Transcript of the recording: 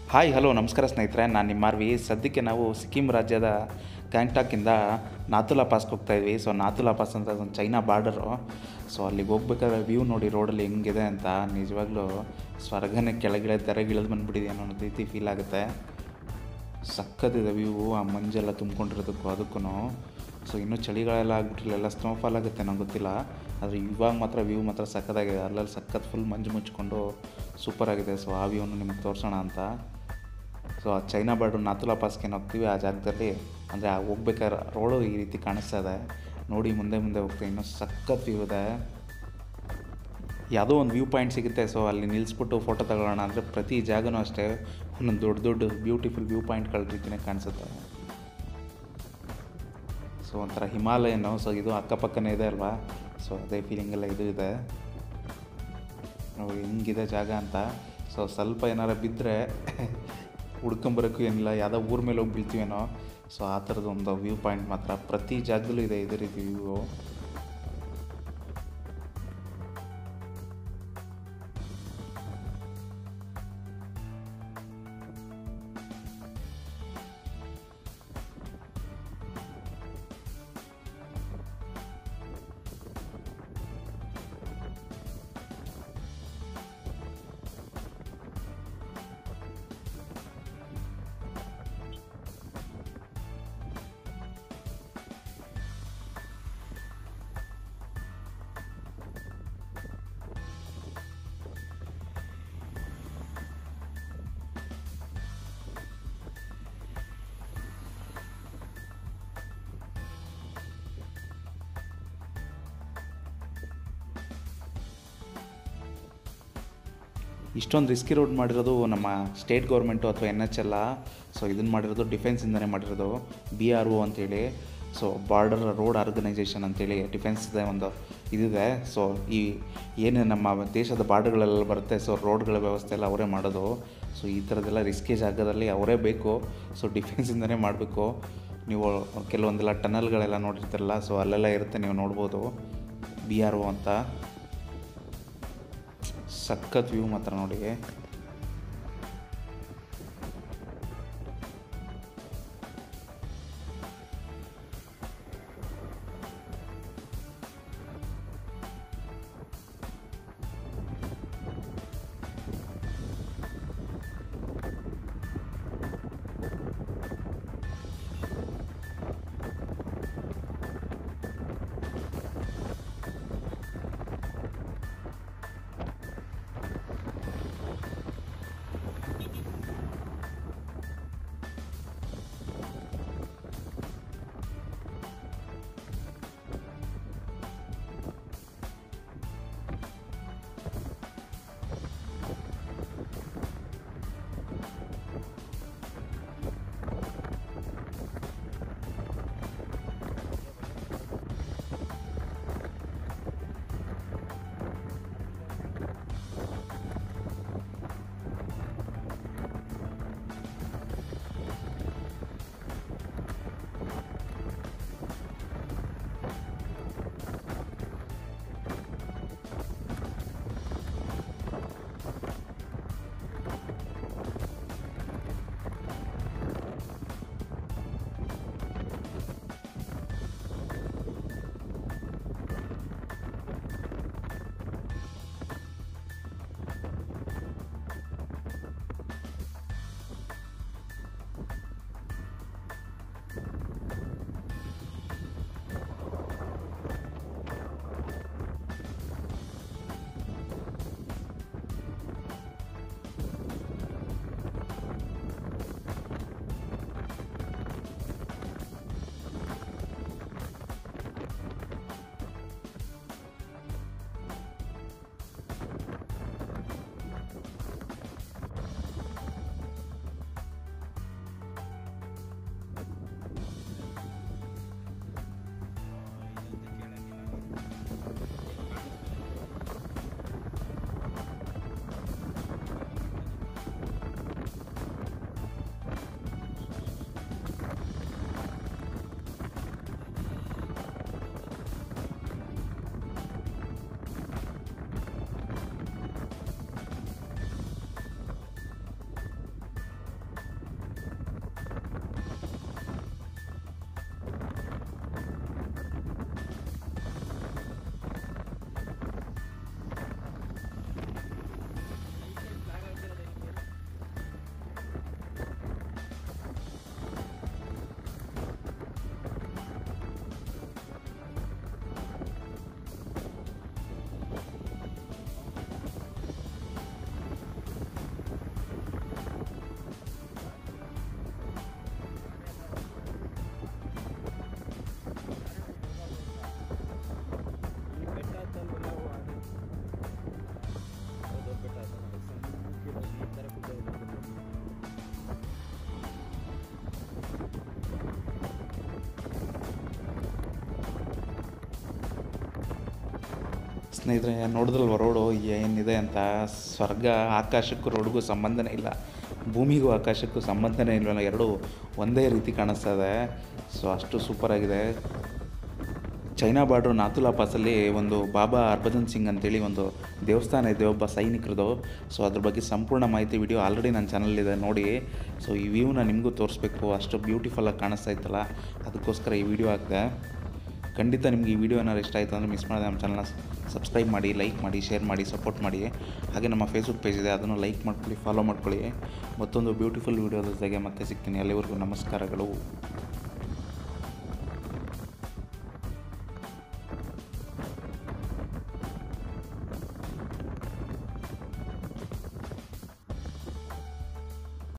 hi hello ನಮಸ್ಕಾರ ಸ್ನೇಹಿತರೆ ನಾನು ನಿಮ್ಮ ಮಾರ್ವಿ ಸದ್ಯಕ್ಕೆ ನಾವು ಸಿಕ್ಕಿಂ ರಾಜ್ಯದ ಗ್ಯಾಂಗ್ಟಾಕಿಂದ ನಾಥುಲಾ ಪಾಸ್ಗೆ ಹೋಗ್ತಾ ಇದ್ವಿ ಸೊ ನಾಥುಲಾ ಪಾಸ್ ಅಂತ ಒಂದು ಚೈನಾ ಬಾರ್ಡರು ಸೊ ಅಲ್ಲಿಗೆ ಹೋಗ್ಬೇಕಾದ್ರೆ ವ್ಯೂ ನೋಡಿ ರೋಡಲ್ಲಿ ಹೆಂಗಿದೆ ಅಂತ ನಿಜವಾಗ್ಲೂ ಸ್ವರ್ಗನೇ ಕೆಳಗಿಳೆ ದರಗಿಳಿದು ಬಂದುಬಿಟ್ಟಿದೆ ಅನ್ನೋ ಒಂದು ರೀತಿ ಫೀಲ್ ಆಗುತ್ತೆ ಸಕ್ಕತ್ತಿದೆ ವ್ಯೂ ಆ ಮಂಜೆಲ್ಲ ತುಂಬ್ಕೊಂಡಿರೋದಕ್ಕೂ ಅದಕ್ಕೂ ಸೊ ಇನ್ನೂ ಚಳಿಗಾಲೆಲ್ಲ ಆಗ್ಬಿಟ್ಟಿಲ್ಲ ಎಲ್ಲ ಸ್ನೋಫಾಲ್ ಆಗುತ್ತೆ ನಂಗೆ ಗೊತ್ತಿಲ್ಲ ಆದರೆ ಇವಾಗ ಮಾತ್ರ ವ್ಯೂ ಮಾತ್ರ ಸಕ್ಕತ್ತಾಗಿದೆ ಅಲ್ಲಲ್ಲಿ ಸಖತ್ ಫುಲ್ ಮಂಜು ಮುಚ್ಕೊಂಡು ಸೂಪರ್ ಆಗಿದೆ ಸೊ ಆ ವ್ಯೂನು ನಿಮ್ಗೆ ತೋರಿಸೋಣ ಅಂತ ಸೊ ಆ ಚೈನಾ ಬಾರ್ಡ್ರು ನಾಥುಲಾ ಪಾಸ್ಗೆ ಏನು ಹೋಗ್ತೀವಿ ಆ ಜಾಗದಲ್ಲಿ ಅಂದರೆ ಆ ಹೋಗ್ಬೇಕಾದ್ರೆ ರೋಡು ಈ ರೀತಿ ಕಾಣಿಸ್ತಾ ಇದೆ ನೋಡಿ ಮುಂದೆ ಮುಂದೆ ಹೋಗ್ತೀವಿ ಇನ್ನೂ ಸಖತ್ ವ್ಯೂ ಇದೆ ಯಾವುದೋ ಒಂದು ವ್ಯೂ ಪಾಯಿಂಟ್ ಸಿಗುತ್ತೆ ಸೊ ಅಲ್ಲಿ ನಿಲ್ಲಿಸ್ಬಿಟ್ಟು ಫೋಟೋ ತಗೊಳ್ಳೋಣ ಅಂದರೆ ಪ್ರತಿ ಜಾಗನೂ ಅಷ್ಟೇ ಒಂದೊಂದು ದೊಡ್ಡ ದೊಡ್ಡ ಬ್ಯೂಟಿಫುಲ್ ವ್ಯೂ ಪಾಯಿಂಟ್ಗಳ ರೀತಿಯೇ ಕಾಣಿಸುತ್ತೆ ಸೊ ಒಂಥರ ಹಿಮಾಲಯನು ಸೊ ಇದು ಅಕ್ಕಪಕ್ಕನೇ ಇದೆ ಅಲ್ವಾ ಸೊ ಅದೇ ಫೀಲಿಂಗೆಲ್ಲ ಇದು ಇದೆ ನೋಡಿ ಹೆಂಗಿದೆ ಜಾಗ ಅಂತ ಸೊ ಸ್ವಲ್ಪ ಏನಾರ ಬಿದ್ದರೆ ಹುಡ್ಕೊಂಬರೋಕ್ಕೂ ಏನಿಲ್ಲ ಯಾವುದೋ ಊರ ಮೇಲೆ ಹೋಗಿ ಬೀಳ್ತೀವೇನೋ ಸೊ ಆ ಥರದ್ದು ಒಂದು ವ್ಯೂ ಪಾಯಿಂಟ್ ಮಾತ್ರ ಪ್ರತಿ ಜಾಗದಲ್ಲೂ ಇದೆ ಇದೇ ರೀತಿ ವ್ಯೂ ಇಷ್ಟೊಂದು ರಿಸ್ಕಿ ರೋಡ್ ಮಾಡಿರೋದು ನಮ್ಮ ಸ್ಟೇಟ್ ಗೌರ್ಮೆಂಟು ಅಥವಾ ಎನ್ ಎಚ್ ಎಲ್ಲ ಸೊ ಇದನ್ನು ಮಾಡಿರೋದು ಡಿಫೆನ್ಸಿಂದನೇ ಮಾಡಿರೋದು ಬಿ ಆರ್ ಒ ಅಂತೇಳಿ ಸೊ ಬಾರ್ಡರ್ ರೋಡ್ ಆರ್ಗನೈಸೇಷನ್ ಅಂತೇಳಿ ಡಿಫೆನ್ಸ್ದೇ ಒಂದು ಇದಿದೆ ಸೊ ಈ ಏನು ನಮ್ಮ ದೇಶದ ಬಾರ್ಡರ್ಗಳೆಲ್ಲ ಬರುತ್ತೆ ಸೊ ರೋಡ್ಗಳ ವ್ಯವಸ್ಥೆ ಎಲ್ಲ ಅವರೇ ಮಾಡೋದು ಸೊ ಈ ಥರದ್ದೆಲ್ಲ ರಿಸ್ಕಿ ಜಾಗದಲ್ಲಿ ಅವರೇ ಬೇಕು ಸೊ ಡಿಫೆನ್ಸಿಂದನೇ ಮಾಡಬೇಕು ನೀವು ಕೆಲವೊಂದೆಲ್ಲ ಟನಲ್ಗಳೆಲ್ಲ ನೋಡಿರ್ತಾರಲ್ಲ ಸೊ ಅಲ್ಲೆಲ್ಲ ಇರುತ್ತೆ ನೀವು ನೋಡ್ಬೋದು ಬಿ ಆರ್ ಒ ಅಂತ ಸಖತ್ ವ್ಯೂ ಮಾತ್ರ ನೋಡಿ ಸ್ನೇಹಿತರೆ ನೋಡಿದ್ರಲ್ವ ರೋಡು ಏನಿದೆ ಅಂತ ಸ್ವರ್ಗ ಆಕಾಶಕ್ಕೂ ರೋಡ್ಗೂ ಸಂಬಂಧನೇ ಇಲ್ಲ ಭೂಮಿಗೂ ಆಕಾಶಕ್ಕೂ ಸಂಬಂಧನೇ ಇಲ್ವಲ್ಲ ಎರಡು ಒಂದೇ ರೀತಿ ಕಾಣಿಸ್ತಾ ಇದೆ ಸೊ ಅಷ್ಟು ಸೂಪರಾಗಿದೆ ಚೈನಾ ಬಾರ್ಡ್ರು ನಾಥುಲಾ ಪಾಸಲ್ಲಿ ಒಂದು ಬಾಬಾ ಹರ್ಭಜನ್ ಸಿಂಗ್ ಅಂತೇಳಿ ಒಂದು ದೇವಸ್ಥಾನ ಇದೆ ಒಬ್ಬ ಸೈನಿಕರದು ಸೊ ಅದ್ರ ಬಗ್ಗೆ ಸಂಪೂರ್ಣ ಮಾಹಿತಿ ವಿಡಿಯೋ ಆಲ್ರೆಡಿ ನನ್ನ ಚಾನಲಿದೆ ನೋಡಿ ಸೊ ಈ ವ್ಯೂನ ನಿಮಗೂ ತೋರಿಸ್ಬೇಕು ಅಷ್ಟು ಬ್ಯೂಟಿಫುಲ್ಲಾಗಿ ಕಾಣಿಸ್ತಾ ಇತ್ತಲ್ಲ ಅದಕ್ಕೋಸ್ಕರ ಈ ವಿಡಿಯೋ ಹಾಕಿದೆ ಖಂಡಿತ ನಿಮ್ಗೆ ಈ ವಿಡಿಯೋ ಏನಾದ್ರು ಇಷ್ಟ ಆಯಿತು ಅಂದರೆ ಮಿಸ್ ಮಾಡಿದೆ ನಮ್ಮ ಚಾನಲ್ನ ಸಬ್ಸ್ಕ್ರೈಬ್ ಮಾಡಿ ಲೈಕ್ ಮಾಡಿ ಶೇರ್ ಮಾಡಿ ಸಪೋರ್ಟ್ ಮಾಡಿ ಹಾಗೆ ನಮ್ಮ ಫೇಸ್ಬುಕ್ ಪೇಜ್ ಇದೆ ಅದನ್ನು ಲೈಕ್ ಮಾಡ್ಕೊಳ್ಳಿ ಫಾಲೋ ಮಾಡ್ಕೊಳ್ಳಿ ಮತ್ತೊಂದು ಬ್ಯೂಟಿಫುಲ್ ವೀಡಿಯೋದ ಜೊತೆಗೆ ಮತ್ತೆ ಸಿಗ್ತೀನಿ ಅಲ್ಲಿವರೆಗೂ ನಮಸ್ಕಾರಗಳು